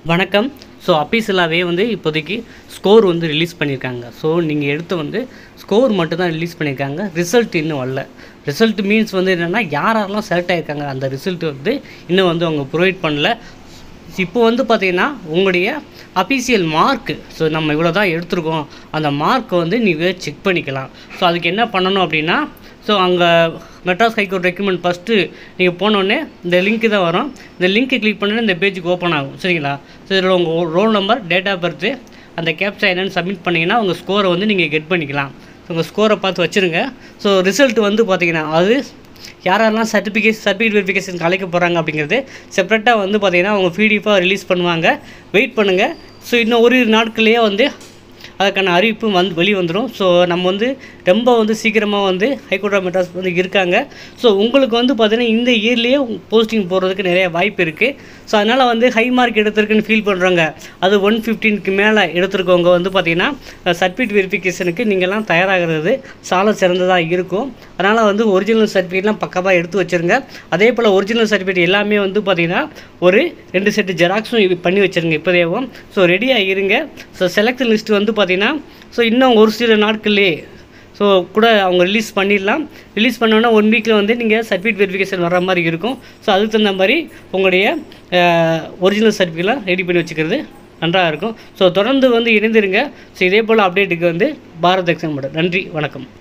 வணக்கம் ஸோ அஃபீஷியலாகவே வந்து இப்போதைக்கு ஸ்கோர் வந்து ரிலீஸ் பண்ணியிருக்காங்க ஸோ நீங்கள் எடுத்து வந்து ஸ்கோர் மட்டும் தான் ரிலீஸ் பண்ணியிருக்காங்க ரிசல்ட் இன்னும் வரல ரிசல்ட் மீன்ஸ் வந்து என்னென்னா யார் யாரெல்லாம் செலக்ட் ஆகிருக்காங்க அந்த ரிசல்ட் வந்து இன்னும் வந்து அவங்க ப்ரொவைட் பண்ணல இப்போ வந்து பார்த்தீங்கன்னா உங்களுடைய அஃபீஷியல் மார்க்கு ஸோ நம்ம இவ்வளோ தான் எடுத்திருக்கோம் அந்த மார்க்கை வந்து நீங்கள் செக் பண்ணிக்கலாம் ஸோ அதுக்கு என்ன பண்ணணும் அப்படின்னா ஸோ அங்கே மெட்ராஸ் ஹைகோர்ட் ரெக்கமெண்ட் ஃபஸ்ட்டு நீங்கள் போனோடனே இந்த லிங்க்கு தான் வரும் இந்த லிங்க்கை கிளிக் பண்ணி இந்த பேஜுக்கு ஓப்பன் ஆகும் சரிங்களா ஸோ இதில் உங்கள் roll number date of birth அந்த கேப்சா என்னென்னு சப்மிட் பண்ணிங்கன்னா உங்கள் ஸ்கோரை வந்து நீங்கள் கெட் பண்ணிக்கலாம் உங்கள் ஸ்கோரை பார்த்து வச்சுருங்க ஸோ ரிசல்ட் வந்து பார்த்தீங்கன்னா அது யாரெல்லாம் சர்டிஃபிகேட் சர்டிஃபிகேட் வெரிஃபிகேஷனுக்கு அழைக்க போகிறாங்க அப்படிங்கிறது செப்பரேட்டாக வந்து பார்த்தீங்கன்னா அவங்க பிடிஎஃபாக ரிலீஸ் பண்ணுவாங்க வெயிட் பண்ணுங்கள் ஸோ இன்னும் ஒரு நாட்கள்லேயே வந்து அதுக்கான அறிவிப்பு வந்து வெளியே வந்துடும் ஸோ நம்ம வந்து ரொம்ப வந்து சீக்கிரமாக வந்து ஹைகோர்ட் ஆஃப் மெட்ராஸ் வந்து இருக்காங்க ஸோ உங்களுக்கு வந்து பார்த்தீங்கன்னா இந்த இயர்லேயே போஸ்டிங் போடுறதுக்கு நிறைய வாய்ப்பு இருக்குது ஸோ அதனால் வந்து ஹை மார்க் எடுத்திருக்குன்னு ஃபீல் பண்ணுறவங்க அது ஒன் ஃபிஃப்டீனுக்கு மேலே எடுத்திருக்கவங்க வந்து பார்த்தீங்கன்னா சர்டிஃபிகேட் வெரிஃபிகேஷனுக்கு நீங்கள்லாம் தயாராகிறது சால சிறந்ததாக இருக்கும் அதனால் வந்து ஒரிஜினல் சர்டிஃபிகேட்லாம் பக்கமாக எடுத்து வச்சுருங்க அதே போல் ஒரிஜினல் சர்டிஃபிகேட் எல்லாமே வந்து பார்த்தீங்கன்னா ஒரு ரெண்டு செட்டு ஜெராக்ஸும் பண்ணி வச்சுருங்க இப்போதேவும் ஸோ ரெடியாக இருங்க ஸோ செலக்ஷன் லிஸ்ட் வந்து பார்த்தீங்கன்னா ஸோ இன்னும் ஒரு சில நாட்கள்லேயே ஸோ கூட அவங்க ரிலீஸ் பண்ணிடலாம் ரிலீஸ் பண்ணோன்னா ஒன் வீக்கில் வந்து நீங்கள் சர்டிஃபிகேட் வெரிஃபிகேஷன் வர மாதிரி இருக்கும் ஸோ அதுக்கு தகுந்த மாதிரி உங்களுடைய ஒரிஜினல் சர்டிஃபிகேட்லாம் ரெடி பண்ணி வச்சுக்கிறது நன்றாக இருக்கும் ஸோ தொடர்ந்து வந்து இணைந்திருங்க ஸோ இதே போல் அப்டேட்டுக்கு வந்து பாரத் எக்ஸாம் நன்றி வணக்கம்